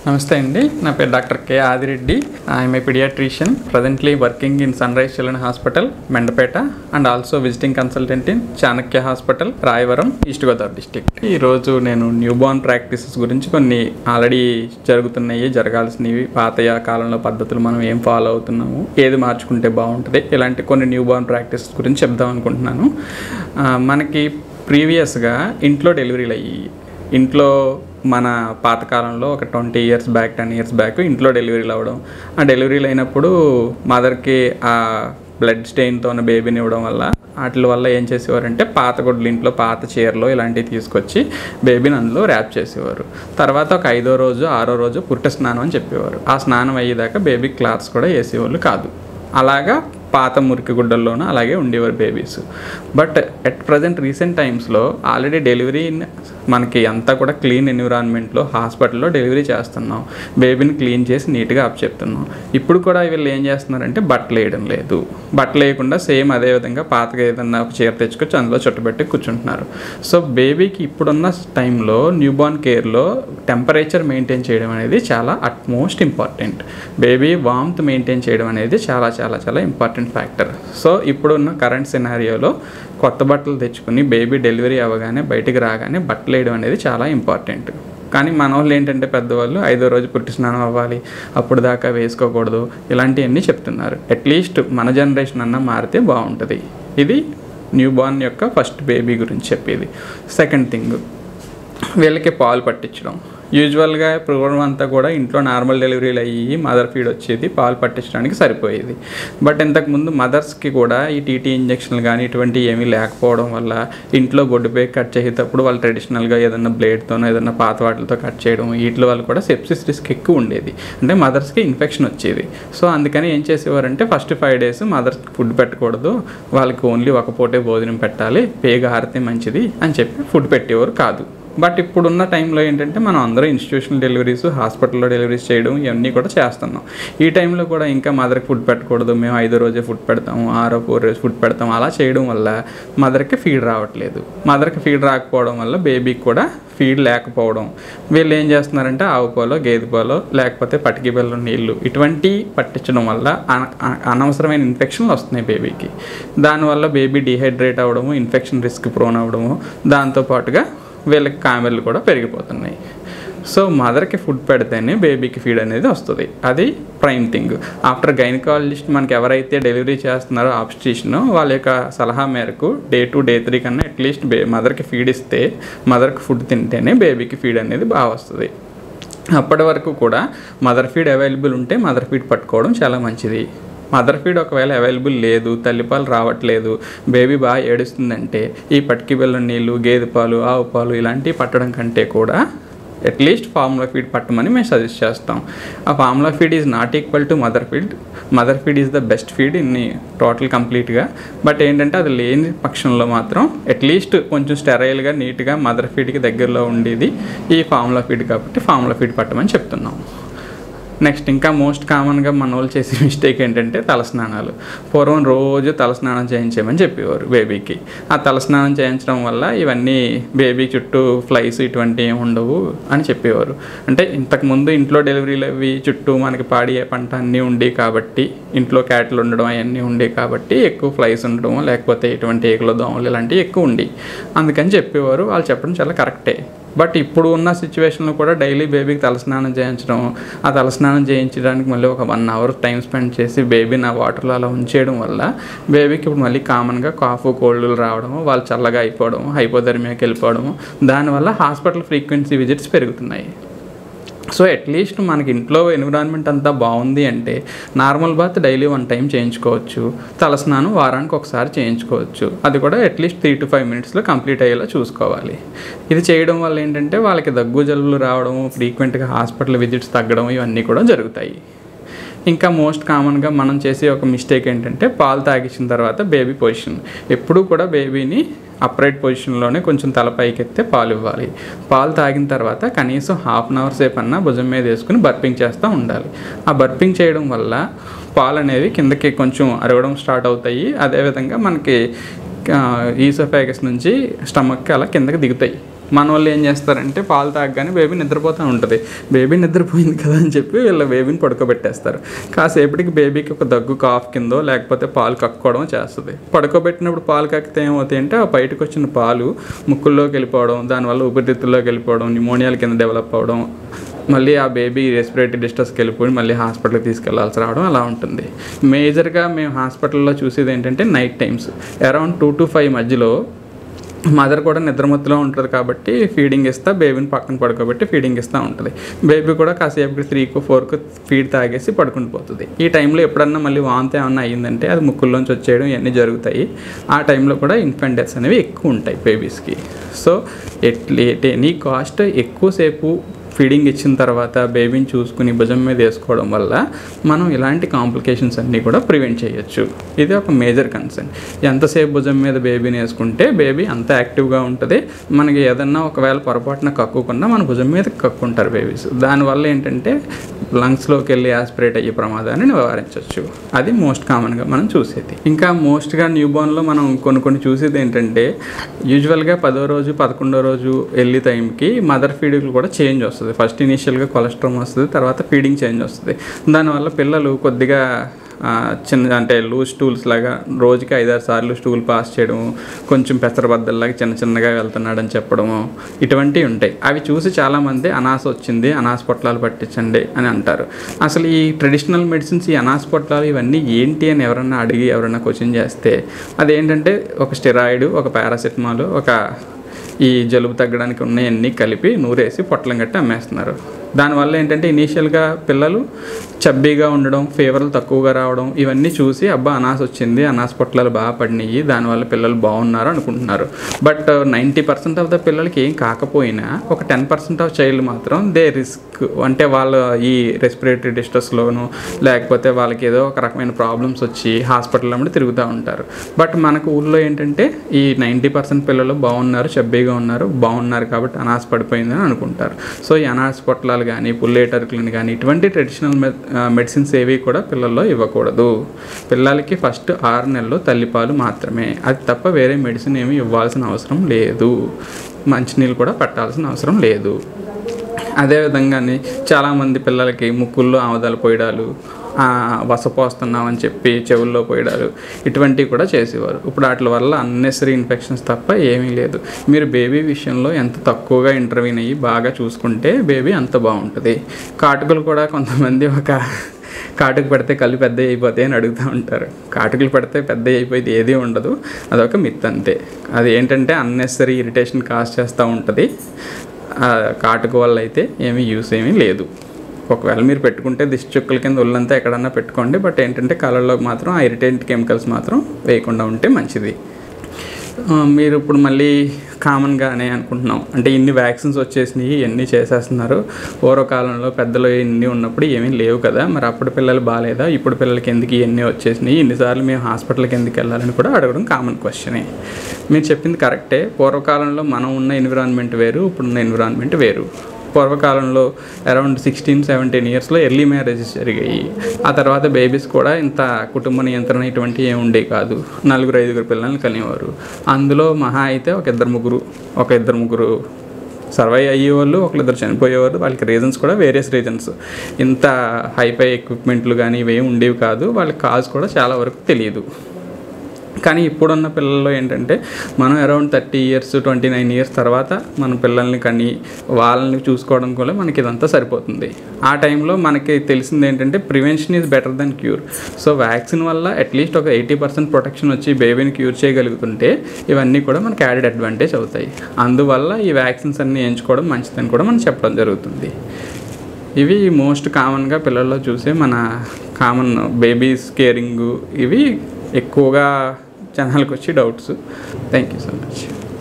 నమస్తే అండి నా పేరు doctor K Adireddy I'm a paediatrician presently working in sunrise children hospital Mandapeta and also visiting consultant in Chanakya hospital Rayavaram east Godavari district ఈరోజు నేను new born practices గురించి కొన్ని ఆల్రెడీ జరుగుతున్నాయి జరగాల్సినవి పాతయ కాలంలో పద్ధతులు మనం ఏం ఫాలో అవుతున్నాము ఏది మార్చుకుంటే బాగుంటుంది ఇలాంటి కొన్ని న్యూ బార్న్ ప్రాక్టీసెస్ గురించి చెప్దాం అనుకుంటున్నాను ఆ, మనకి ప్రీవియస్గా ఇంట్లో డెలివరీలు అయ్యి ఇంట్లో మన పాతకాలంలో ఒక twenty years back ten years back ఇంట్లో డెలివరీలు అవ్వడం ఆ డెలివరీలు అయినప్పుడు మదర్కి ఆ బ్లడ్ స్టెయిన్తో ఉన్న బేబీని ఇవ్వడం వల్ల వాటి వల్ల ఏం చేసేవారంటే పాత గుడ్లు ఇంట్లో పాత చీరలో ఇలాంటివి తీసుకొచ్చి బేబీని అందులో ర్యాప్ చేసేవారు తర్వాత ఒక ఐదో రోజు ఆరో రోజు పుట్ట స్నానం అని చెప్పేవారు ఆ స్నానం అయ్యేదాకా బేబీ క్లాత్స్ కూడా వేసేవాళ్ళు కాదు అలాగా పాత మురికి గుడ్డల్లోనూ అలాగే ఉండేవారు babies but at present recent టైమ్స్లో ఆల్రెడీ డెలివరీ మనకి అంతా కూడా క్లీన్ ఎన్విరాన్మెంట్లో హాస్పిటల్లో డెలివరీ చేస్తున్నాం బేబీని క్లీన్ చేసి నీట్గా అప్ చెప్తున్నాం ఇప్పుడు కూడా వీళ్ళు ఏం చేస్తున్నారంటే బట్టలు వేయడం లేదు బట్టలు వేయకుండా సేమ్ అదే విధంగా పాతగా ఏదన్నా ఒక చీర తెచ్చుకొచ్చి అందులో చుట్టబెట్టి కూర్చుంటున్నారు సో బేబీకి ఇప్పుడున్న టైంలో న్యూబార్న్ కేర్లో టెంపరేచర్ మెయింటైన్ చేయడం అనేది చాలా utmost important baby warmth maintain చేయడం అనేది చాలా చాలా చాలా ఇంపార్టెంట్ ఫ్యాక్టర్ సో ఇప్పుడున్న కరెంట్ సినారియోలో కొత్త బట్టలు తెచ్చుకుని బేబీ డెలివరీ అవ్వగానే బయటికి రాగానే బట్టలు వేయడం అనేది చాలా ఇంపార్టెంట్ కానీ మన వాళ్ళు ఏంటంటే పెద్దవాళ్ళు ఐదో రోజు పుట్టి స్నానం అవ్వాలి అప్పుడు దాకా వేసుకోకూడదు ఇలాంటివన్నీ చెప్తున్నారు అట్లీస్ట్ మన జనరేషన్ అన్న మారితే బాగుంటుంది ఇది న్యూ బార్న్ యొక్క ఫస్ట్ బేబీ గురించి చెప్పేది సెకండ్ థింగ్ వీళ్ళకి పాలు పట్టించడం యూజువల్గా ప్రోగ్రామ్ అంతా కూడా ఇంట్లో నార్మల్ డెలివరీలు అయ్యి మదర్ ఫీడ్ వచ్చేది పాలు పట్టించడానికి సరిపోయేది బట్ ఇంతకుముందు మదర్స్కి కూడా ఈ టీటీ ఇంజక్షన్లు కానీ ఇటువంటి ఏమీ లేకపోవడం వల్ల ఇంట్లో బొడ్డుపై కట్ చేసేటప్పుడు వాళ్ళు ట్రెడిషనల్గా ఏదైనా బ్లేడ్తోనో ఏదైనా పాత వాటితో కట్ చేయడం వీటి వల్ల కూడా సెప్సిస్ రిస్క్ ఎక్కువ ఉండేది అంటే మదర్స్కి ఇన్ఫెక్షన్ వచ్చేది సో అందుకని ఏం చేసేవారంటే ఫస్ట్ ఫైవ్ డేస్ మదర్స్కి ఫుడ్ పెట్టకూడదు వాళ్ళకి ఓన్లీ ఒక పూటే భోజనం పెట్టాలి పేగ ఆరితే మంచిది అని చెప్పి ఫుడ్ పెట్టేవారు కాదు బట్ ఇప్పుడున్న టైంలో ఏంటంటే మనం అందరూ ఇన్స్టిట్యూషనల్ డెలివరీస్ హాస్పిటల్లో డెలివరీస్ చేయడం ఇవన్నీ కూడా చేస్తున్నాం ఈ టైంలో కూడా ఇంకా మదర్కి ఫుడ్ పెట్టకూడదు మేము ఐదో రోజే ఫుడ్ పెడతాము ఆరో ఫోర్ రోజు ఫుడ్ పెడతాం అలా చేయడం వల్ల మదర్కి ఫీడ్ రావట్లేదు మదర్కి ఫీడ్ రాకపోవడం వల్ల బేబీకి కూడా ఫీడ్ లేకపోవడం వీళ్ళు ఏం చేస్తున్నారంటే ఆవు పాలో గేదె పాలో లేకపోతే పటికి బెల్లం నీళ్ళు ఇటువంటి పట్టించడం వల్ల అన- అన- అనవసరమైన ఇన్ఫెక్షన్లు వస్తున్నాయి బేబీకి దానివల్ల బేబీ డిహైడ్రేట్ అవ్వడము ఇన్ఫెక్షన్ రిస్క్ ప్రోన్ అవ్వడము దాంతోపాటుగా వీళ్ళకి కామెర్లు కూడా పెరిగిపోతున్నాయి సో మదర్కి ఫుడ్ పెడితేనే బేబీకి ఫీడ్ అనేది వస్తుంది అది ప్రైమ్ థింగ్ ఆఫ్టర్ గైనకాలజిస్ట్ మనకి ఎవరైతే డెలివరీ చేస్తున్నారో ఆబ్స్టిషన్ వాళ్ళ యొక్క సలహా మేరకు డే టు డే త్రీ కన్నా అట్లీస్ట్ బే మదర్కి ఫీడ్ ఇస్తే మదర్కి ఫుడ్ తింటేనే బేబీకి ఫీడ్ అనేది బాగా వస్తుంది అప్పటి వరకు కూడా మదర్ ఫీడ్ అవైలబుల్ ఉంటే మదర్ ఫీడ్ పట్టుకోవడం చాలా మంచిది మదర్ ఫీడ్ ఒకవేళ అవైలబుల్ లేదు తల్లిపాలు రావట్లేదు బేబీ బాగా ఏడుస్తుందంటే ఈ పట్టికి బెల్లం నీళ్ళు గేదె పాలు ఆవు పాలు ఇలాంటివి పట్టడం కంటే కూడా అట్లీస్ట్ ఫార్ములా ఫీడ్ పట్టమని మేము సజెస్ట్ చేస్తాం ఆ formula feed is not equal to mother feed mother feed is the best feed in total కంప్లీట్గా బట్ ఏంటంటే అది లేని పక్షంలో మాత్రం అట్లీస్ట్ కొంచెం స్టెరైల్గా నీట్గా మదర్ ఫీడ్కి దగ్గరలో ఉండేది ఈ ఫార్ములా ఫీడ్ కాబట్టి ఫార్ములా ఫీడ్ పట్టమని చెప్తున్నాం నెక్స్ట్ ఇంకా మోస్ట్ కామన్గా మన వాళ్ళు చేసే మిస్టేక్ ఏంటంటే తలస్నానాలు పూర్వం రోజు తలస్నానం చేయించేయమని చెప్పేవారు బేబీకి ఆ తలస్నానం చేయించడం వల్ల ఇవన్నీ బేబీ చుట్టూ ఫ్లైస్ ఇటువంటివి ఏమి ఉండవు అని చెప్పేవారు అంటే ఇంతకుముందు ఇంట్లో డెలివరీలు అవి చుట్టూ మనకి పాడి పంట అన్నీ ఉండి కాబట్టి ఇంట్లో క్యాట్లు ఉండడం అవన్నీ ఉండే కాబట్టి ఎక్కువ ఫ్లైస్ ఉండడం లేకపోతే ఇటువంటి ఏకుల దోమలు ఇలాంటివి ఎక్కువ ఉండి అందుకని చెప్పేవారు వాళ్ళు చెప్పడం చాలా కరెక్టే బట్ ఇప్పుడు ఉన్న సిచ్యువేషన్లో కూడా డైలీ బేబీకి తలస్నానం చేయించడం ఆ తలస్నానం చేయించడానికి మళ్ళీ ఒక వన్ అవర్ టైం స్పెండ్ చేసి బేబీని ఆ వాటర్లో అలా ఉంచేయడం వల్ల బేబీకి ఇప్పుడు మళ్ళీ కామన్గా కాఫ్ కోల్డ్లు రావడము వాళ్ళు చల్లగా అయిపోవడము హైపోథర్మియాకి వెళ్ళిపోవడము దానివల్ల హాస్పిటల్ ఫ్రీక్వెన్సీ విజిట్స్ పెరుగుతున్నాయి సో అట్లీస్ట్ మనకి ఇంట్లో ఎన్విరాన్మెంట్ అంతా బాగుంది అంటే normal bath daily one time చేయించుకోవచ్చు తలస్నానం వారానికి ఒకసారి చేయించుకోవచ్చు అది కూడా అట్లీస్ట్ త్రీ టు ఫైవ్ మినిట్స్లో కంప్లీట్ అయ్యేలా చూసుకోవాలి ఇది చేయడం వల్ల ఏంటంటే వాళ్ళకి దగ్గు జలుబులు రావడం ఫ్రీక్వెంట్గా హాస్పిటల్ విజిట్స్ తగ్గడం ఇవన్నీ కూడా జరుగుతాయి ఇంకా మోస్ట్ కామన్గా మనం చేసే ఒక మిస్టేక్ ఏంటంటే పాలు తాగించిన తర్వాత బేబీ పొజిషన్ ఎప్పుడూ కూడా బేబీని అప్రైట్ పొజిషన్లోనే కొంచెం తల పైకెత్తే పాలు ఇవ్వాలి పాలు తాగిన తర్వాత కనీసం హాఫ్ అన్ అవర్ సేపు అన్నా భుజం మీద వేసుకుని బర్పింగ్ చేస్తూ ఉండాలి ఆ బర్పింగ్ చేయడం వల్ల పాలు అనేవి కిందకి కొంచెం అరగడం స్టార్ట్ అవుతాయి అదేవిధంగా మనకి ఈసోఫాగస్ నుంచి స్టమక్కి అలా కిందకి దిగుతాయి మన వాళ్ళు ఏం చేస్తారంటే పాలు తాగగానే బేబీ నిద్రపోతూ ఉంటుంది బేబీ నిద్రపోయింది కదా అని చెప్పి వీళ్ళ బేబీని పడుకోబెట్టేస్తారు కాసేపటికి బేబీకి ఒక దగ్గు కాఫ్ కిందో లేకపోతే పాలు కక్కుకోవడం చేస్తుంది పడుకోబెట్టినప్పుడు పాలు కక్కితే ఏమవుతాయి అంటే ఆ బయటకు వచ్చిన పాలు ముక్కుల్లోకి వెళ్ళిపోవడం దానివల్ల ఊపిరితిత్తుల్లోకి వెళ్ళిపోవడం న్యూమోనియాల కింద డెవలప్ అవ్వడం మళ్ళీ ఆ బేబీ రెస్పిరేటరీ డిస్ట్రెస్కి వెళ్ళిపోయి మళ్ళీ హాస్పిటల్కి తీసుకెళ్లాల్సి రావడం అలా ఉంటుంది మేజర్గా మేము హాస్పిటల్లో చూసేది ఏంటంటే night times around two to five మధ్యలో మదర్ కూడా నిద్రమత్తులో ఉంటుంది కాబట్టి ఫీడింగ్ ఇస్తా బేబీని పక్కన పడుకోబెట్టి ఫీడింగ్ ఇస్తూ ఉంటుంది బేబీ కూడా కాసేపు త్రీకు ఫోర్కు ఫీడ్ తాగేసి పడుకుని పోతుంది ఈ టైంలో ఎప్పుడన్నా మళ్ళీ వాంతి ఏమన్నా అయ్యిందంటే అది ముక్కుల్లోంచి వచ్చేయడం ఇవన్నీ జరుగుతాయి ఆ టైంలో కూడా ఇన్ఫెంట్ డెత్స్ అనేవి ఎక్కువ ఉంటాయి బేబీస్కి సో ఎట్లీ ఎనీ కాస్ట్ ఎక్కువసేపు ఫీడింగ్ ఇచ్చిన తర్వాత బేబీని చూసుకుని భుజం మీద వేసుకోవడం వల్ల మనం ఇలాంటి కాంప్లికేషన్స్ అన్నీ కూడా ప్రివెంట్ చేయొచ్చు ఇది ఒక మేజర్ కన్సర్న్ ఎంతసేపు భుజం మీద బేబీని వేసుకుంటే బేబీ అంత యాక్టివ్గా ఉంటుంది మనకి ఏదన్నా ఒకవేళ పొరపాటున కక్కుకుండా మన భుజం మీద కక్కుంటారు బేబీస్ దానివల్ల ఏంటంటే లంగ్స్లోకి వెళ్ళి ఆస్పిరేట్ అయ్యే ప్రమాదాన్ని నివారించవచ్చు అది మోస్ట్ కామన్గా మనం చూసేది ఇంకా మోస్ట్గా న్యూ బోర్న్లో మనం కొన్ని కొన్ని చూసేది ఏంటంటే యూజువల్గా పదో రోజు పదకొండో రోజు వెళ్ళే టైంకి మదర్ ఫీడింగ్ కూడా చేంజ్ వస్తుంది ఫస్ట్ ఇనీషియల్గా కొలెస్ట్రాల్ వస్తుంది తర్వాత ఫీడింగ్ చేంజ్ వస్తుంది దానివల్ల పిల్లలు కొద్దిగా ఆ, చిన్న అంటే లూజ్ స్టూల్స్ లాగా రోజుకి ఐదారు సార్లు స్టూల్ పాస్ చేయడం కొంచెం పెసరబద్దల్లాగా చిన్న చిన్నగా వెళ్తున్నాడని చెప్పడము ఇటువంటివి ఉంటాయి అవి చూసి చాలామంది అనాస వచ్చింది అనాస పొట్లాలు పట్టించండి అని అంటారు అసలు ఈ ట్రెడిషనల్ మెడిసిన్స్ ఈ అనాస పొట్లాలు ఇవన్నీ ఏంటి అని ఎవరన్నా అడిగి ఎవరైనా క్వశ్చన్ చేస్తే అదేంటంటే ఒక స్టెరాయిడ్ ఒక పారాసిటమాల్ ఒక ఈ జలుబు తగ్గడానికి ఉన్నాయన్నీ కలిపి నూరేసి పొట్లం కట్టి అమ్మేస్తున్నారు దానివల్ల ఏంటంటే ఇనీషియల్గా పిల్లలు చబ్బీగా ఉండడం ఫీవర్లు తక్కువగా రావడం ఇవన్నీ చూసి అబ్బా అనాస వచ్చింది అనాస పొట్లాలు బాగా పడినాయి దానివల్ల పిల్లలు బాగున్నారు అనుకుంటున్నారు but ninety percent of the పిల్లలకి ఏం కాకపోయినా ఒక టెన్ పర్సెంట్ ఆఫ్ చైల్డ్ మాత్రం దే రిస్క్ అంటే వాళ్ళ ఈ రెస్పిరేటరీ డిస్ట్రెస్లోను లేకపోతే వాళ్ళకి ఏదో ఒక రకమైన ప్రాబ్లమ్స్ వచ్చి హాస్పిటల్ అమ్మడి తిరుగుతూ ఉంటారు బట్ మనకు ఊళ్ళో ఏంటంటే ఈ నైంటీ పర్సెంట్ పిల్లలు బాగున్నారు చబ్బీగా ఉన్నారు బాగున్నారు కాబట్టి అనాస పడిపోయిందని అనుకుంటారు సో ఈ అనాస పొట్లాలు కానీ పుల్లేటర్కులను కానీ ఇటువంటి ట్రెడిషనల్ మెడిసిన్స్ ఏవి కూడా పిల్లల్లో ఇవ్వకూడదు పిల్లలకి ఫస్ట్ ఆరు నెలలు తల్లిపాలు మాత్రమే అది తప్ప వేరే మెడిసిన్ ఏమీ ఇవ్వాల్సిన అవసరం లేదు మంచినీళ్ళు కూడా పట్టాల్సిన అవసరం లేదు అదేవిధంగానే చాలామంది పిల్లలకి ముక్కుల్లో ఆమదాలు పోయడాలు ఆ, వసపోస్తున్నామని చెప్పి చెవుల్లో పోయడాలు ఇటువంటివి కూడా చేసేవారు ఇప్పుడు వాటి వల్ల అన్నెసరీ ఇన్ఫెక్షన్స్ తప్ప ఏమీ లేదు మీరు బేబీ విషయంలో ఎంత తక్కువగా ఇంటర్వ్యూన్ అయ్యి బాగా చూసుకుంటే బేబీ అంత బాగుంటుంది కాటుకలు కూడా కొంతమంది ఒక కాటుకు పెడితే కళ్ళు పెద్ద అయిపోతాయి అని అడుగుతూ ఉంటారు కాటుకలు పెడితే పెద్ద అయిపోయేది ఏదీ ఉండదు అదొక మిత్ అంతే అది ఏంటంటే అన్నెసరీ ఇరిటేషన్ కాజ్ చేస్తూ ఉంటుంది ఆ కాటుక వల్ల అయితే ఏమీ యూస్ ఏమీ లేదు ఒకవేళ మీరు పెట్టుకుంటే దిష్టి చుక్కల కింద ఒళ్ళంతా ఎక్కడన్నా పెట్టుకోండి బట్ ఏంటంటే కళ్ళల్లో మాత్రం ఆ ఇరిటెంట్ కెమికల్స్ మాత్రం వేయకుండా ఉంటే మంచిది ఆ, మీరు ఇప్పుడు మళ్ళీ కామన్గానే అనుకుంటున్నాం అంటే ఇన్ని వ్యాక్సిన్స్ వచ్చేసినాయి ఇవన్నీ చేసేస్తున్నారు పూర్వకాలంలో పెద్దలు ఇన్ని ఉన్నప్పుడు ఏమీ లేవు కదా మరి అప్పుడు పిల్లలు బాగాలేదా ఇప్పుడు పిల్లలకి ఎందుకు ఇవన్నీ వచ్చేసినాయి ఇన్నిసార్లు మేము హాస్పిటల్కి ఎందుకు వెళ్ళాలని కూడా అడగడం కామన్ క్వశ్చనే మీరు చెప్పింది కరెక్టే పూర్వకాలంలో మనం ఉన్న ఎన్విరాన్మెంట్ వేరు ఇప్పుడున్న ఎన్విరాన్మెంట్ వేరు పూర్వకాలంలో అరౌండ్ సిక్స్టీన్ సెవెంటీన్ ఇయర్స్లో ఎర్లీ మ్యారేజెస్ జరిగాయి ఆ తర్వాత బేబీస్ కూడా ఇంత కుటుంబ నియంత్రణ ఇటువంటివి ఏమి ఉండేవి కాదు నలుగురు ఐదుగురు పిల్లల్ని కనేవారు అందులో మహా అయితే ఒక ఇద్దరు ముగ్గురు ఒక ఇద్దరు ముగ్గురు సర్వైవ్ అయ్యేవాళ్ళు ఒకరిద్దరు చనిపోయేవారు వాళ్ళకి రీజన్స్ కూడా వేరియస్ రీజన్స్ ఇంత హైఫై ఎక్విప్మెంట్లు కానీ ఇవేమి ఉండేవి కాదు వాళ్ళకి కాజ్ కూడా చాలా వరకు తెలియదు కానీ ఇప్పుడున్న పిల్లల్లో ఏంటంటే మనం around thirty years twenty nine years తర్వాత మన పిల్లల్ని కానీ వాళ్ళని చూసుకోవడం కూడా మనకి ఇదంతా సరిపోతుంది ఆ టైంలో మనకి తెలిసింది ఏంటంటే prevention is better than cure so vaccine వల్ల అట్లీస్ట్ ఒక ఎయిటీ పర్సెంట్ ప్రొటెక్షన్ వచ్చి బేబీని క్యూర్ చేయగలుగుతుంటే ఇవన్నీ కూడా మనకి యాడెడ్ అడ్వాంటేజ్ అవుతాయి అందువల్ల ఈ వ్యాక్సిన్స్ అన్నీ ఎంచుకోవడం మంచిదని కూడా మనం చెప్పడం జరుగుతుంది ఇవి మోస్ట్ కామన్గా పిల్లల్లో చూసే మన కామన్ బేబీస్ కేరింగ్ ఇవి ఎక్కువగా జనాలకు వచ్చి doubts thank you so much